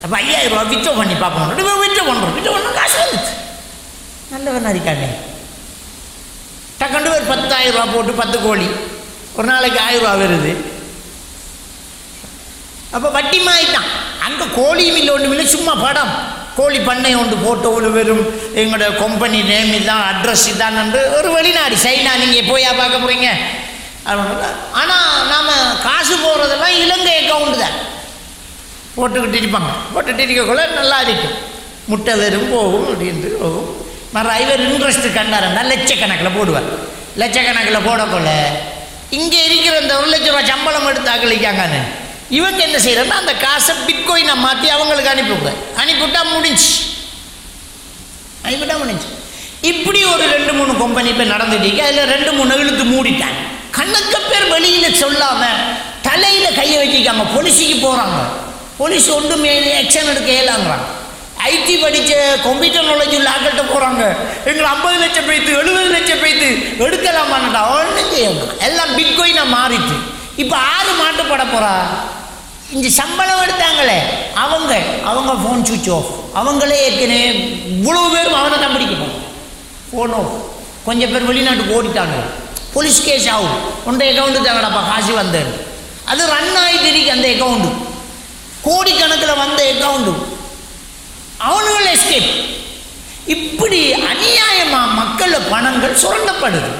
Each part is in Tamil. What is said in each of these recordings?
அப்போ ஐயாயிரம் ரூபா விற்று பண்ணி பார்ப்போம் விற்று பண்ணுறோம் விற்று பண்ண காசு வந்துச்சு நல்லவன் இருக்கானே டக்குண்டு ஒரு பத்தாயிரம் ரூபா போட்டு பத்து கோழி ஒரு நாளைக்கு ஆயிரம் ரூபா வருது அப்போ வட்டி மாயிட்டான் அங்கே கோழியும் இல்லை ஒன்றும் இல்லை சும்மா படம் கோழி பண்ணை ஒன்று போட்டோவில் வெறும் எங்களோட கம்பெனி நேம் இதான் அட்ரஸ் இதான் ஒரு வெளிநாடு சைனா நீங்கள் போயா பார்க்க போகிறீங்க ஆனால் நாம் காசு போகிறதெல்லாம் இலங்கை அக்கௌண்ட் தான் போட்டுக்கிட்டு இருப்பாங்க போட்டுட்டு இருக்கக்குள்ள நல்லா இருக்கும் முட்டை வெறும் போகும் அப்படின்ட்டு போகும் மறு இவர் இன்ட்ரெஸ்ட் கண்டாருன்னா லட்சக்கணக்கில் போடுவார் லட்சக்கணக்கில் போடக்குள்ள இங்கே இருக்கிற இந்த ஒரு லட்ச ரூபா சம்பளம் எடுத்து அகலிக்காங்கன்னு இவங்க என்ன செய்யறன்னா அந்த காசை பிட்கோயினை மாற்றி அவங்களுக்கு அனுப்பிவிடுங்க அனுப்பிவிட்டா முடிஞ்சு அனுப்பிவிட்டா முடிஞ்சு இப்படி ஒரு ரெண்டு மூணு கம்பெனி இப்போ நடந்துட்டு அதில் ரெண்டு மூணு இழுத்து மூடிட்டாங்க கணக்க பேர் வெளியில் சொல்லாமல் தலையில் கையை வச்சுக்காங்க போலீஸுக்கு போகிறாங்க போலீஸ் ஒன்றும் ஆக்ஷன் எடுக்க இயலாங்கிறாங்க ஐடி படித்த கம்ப்யூட்டர் நாலேஜ் உள்ள ஆக்கள்கிட்ட போகிறாங்க எங்களை ஐம்பது லட்சம் பேய்த்து எழுபது லட்சம் பேய்த்து எடுக்கலாமான்டா ஒன்றும் செய்யணும் எல்லாம் பிட்கோயினை மாறிட்டு இப்போ ஆறு மாட்டுப்பட போகிறா இந்த சம்பளம் எடுத்தாங்களே அவங்க அவங்க ஃபோன் சுவிட்ச் ஆஃப் அவங்களே ஏற்கனவே இவ்வளோ பேரும் அவனை தான் பிடிக்க போகிறோம் ஃபோன் ஆஃப் கொஞ்சம் பேர் வெளிநாட்டுக்கு ஓடிட்டாங்க போலீஸ் கேஸ் ஆகும் உண்ட அக்கௌண்ட்டு தாங்கடாப்பா காசு வந்தேன் அது ரன் ஆகிட்டு இருக்கு அந்த அக்கௌண்ட்டு கோடிக்கணக்கில் வந்த அக்கௌண்ட்டு அவனுகள் எஸ்கேப் இப்படி அநியாயமாக மக்கள் பணங்கள் சுரண்டப்படுது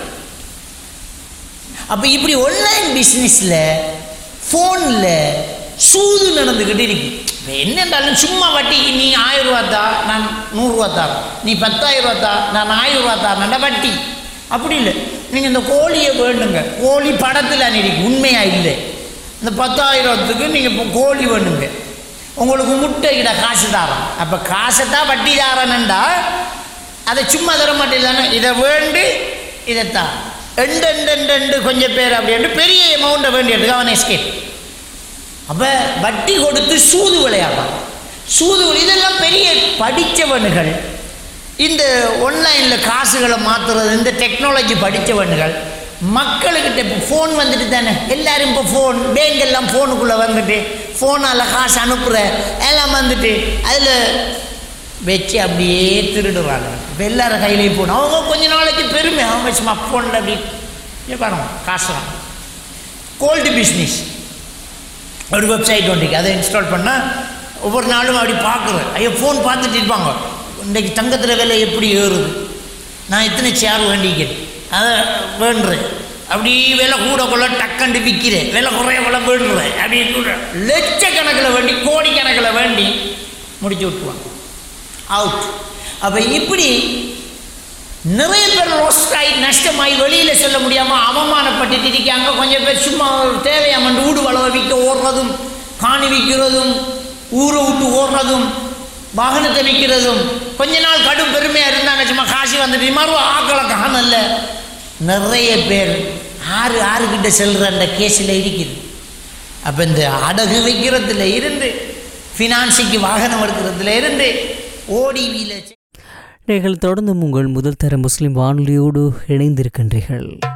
அப்போ இப்படி ஒன்லைன் பிஸ்னஸில் ஃபோனில் சூது நடந்துக்கிட்டு இருக்கு இப்போ என்னென்றாலும் சும்மா வட்டிக்கு நீ ஆயிரம் ரூபா தா நான் நூறுரூவா தான் நீ பத்தாயிரம் ரூபா தா நான் ஆயிரம் ரூபா தானடா வட்டி அப்படி இல்லை நீங்கள் இந்த கோழியை வேணுங்க கோழி படத்தில் அன்னைக்கு உண்மையாக இல்லை இந்த பத்தாயிரத்துக்கு நீங்கள் இப்போ கோழி வேணுங்க உங்களுக்கு முட்டை கிட்ட காசு தாரோம் அப்போ காசை தான் வட்டி தாரணுண்டா அதை சும்மா தர மாட்டேன் இதை வேண்டு இதைத்தான் ரெண்டு ரெண்டு ரெண்டு ரெண்டு கொஞ்சம் பேர் அப்படின்ட்டு பெரிய அமௌண்ட்டை வேண்டியதுக்கு அவன் எஸ்கேப் அப்போ வட்டி கொடுத்து சூது விளையாடுறான் சூது விளை- இதெல்லாம் பெரிய படித்தவனுகள் இந்த ஒன்லைனில் காசுகளை மாற்றுறது இந்த டெக்னாலஜி படித்தவனுகள் மக்களுக்கிட்ட இப்போ ஃபோன் வந்துட்டு தானே எல்லாரும் இப்போ ஃபோன் பேங்க் எல்லாம் ஃபோனுக்குள்ளே வந்துட்டு ஃபோனால் காசு அனுப்புகிற எல்லாம் வந்துட்டு அதில் வச்சு அப்படியே திருடுறாங்க இப்போ எல்லாரும் கையிலையும் போகணும் அவங்க கொஞ்ச நாளைக்கு பெருமை அவங்க சும்மா ஃபோனில் அப்படி இங்க பாருங்க காசு கோல்டு பிஸ்னஸ் ஒரு வெப்சைட் ஒன்று அதை இன்ஸ்டால் பண்ணால் ஒவ்வொரு நாளும் அப்படி பார்க்குறேன் ஐயோ ஃபோன் பார்த்துட்டு இருப்பாங்க இன்றைக்கி தங்கத்தில் விலை எப்படி ஏறுது நான் எத்தனை சேர் வேண்டிக்கிறேன் அதை வேண்டுறேன் அப்படி விலை கூட கொள்ள டக்கண்டு விற்கிறேன் விலை குறைய கொள்ள வேண்டுறேன் அப்படி கூட லட்சக்கணக்கில் வேண்டி கோடிக்கணக்கில் வேண்டி முடிச்சு விட்டுருவாங்க அவுட் அப்போ இப்படி நிறைய பேர் ரோஸ்ட் ஆகி நஷ்டமாகி வெளியில் சொல்ல முடியாமல் அவமானப்பட்டுட்டு இருக்காங்க கொஞ்சம் பேர் சும்மா ஒரு தேவையாமண்டு ஊடு வளவ விற்க ஓடுறதும் காணி விற்கிறதும் ஊரை விட்டு ஓடுறதும் வாகனத்தை விற்கிறதும் கொஞ்ச நாள் கடும் பெருமையாக இருந்தாங்க சும்மா காசு வந்துட்டு மறு ஆக்களை காணல நிறைய பேர் ஆறு ஆறுகிட்ட செல்கிற அந்த கேஸில் இருக்குது அப்போ இந்த அடகு வைக்கிறதுல இருந்து ஃபினான்ஸுக்கு வாகனம் எடுக்கிறதுல இருந்து ஓடிவியில் நீங்கள் தொடர்ந்து உங்கள் முதல் தர முஸ்லிம் வானொலியோடு இணைந்திருக்கின்றீர்கள்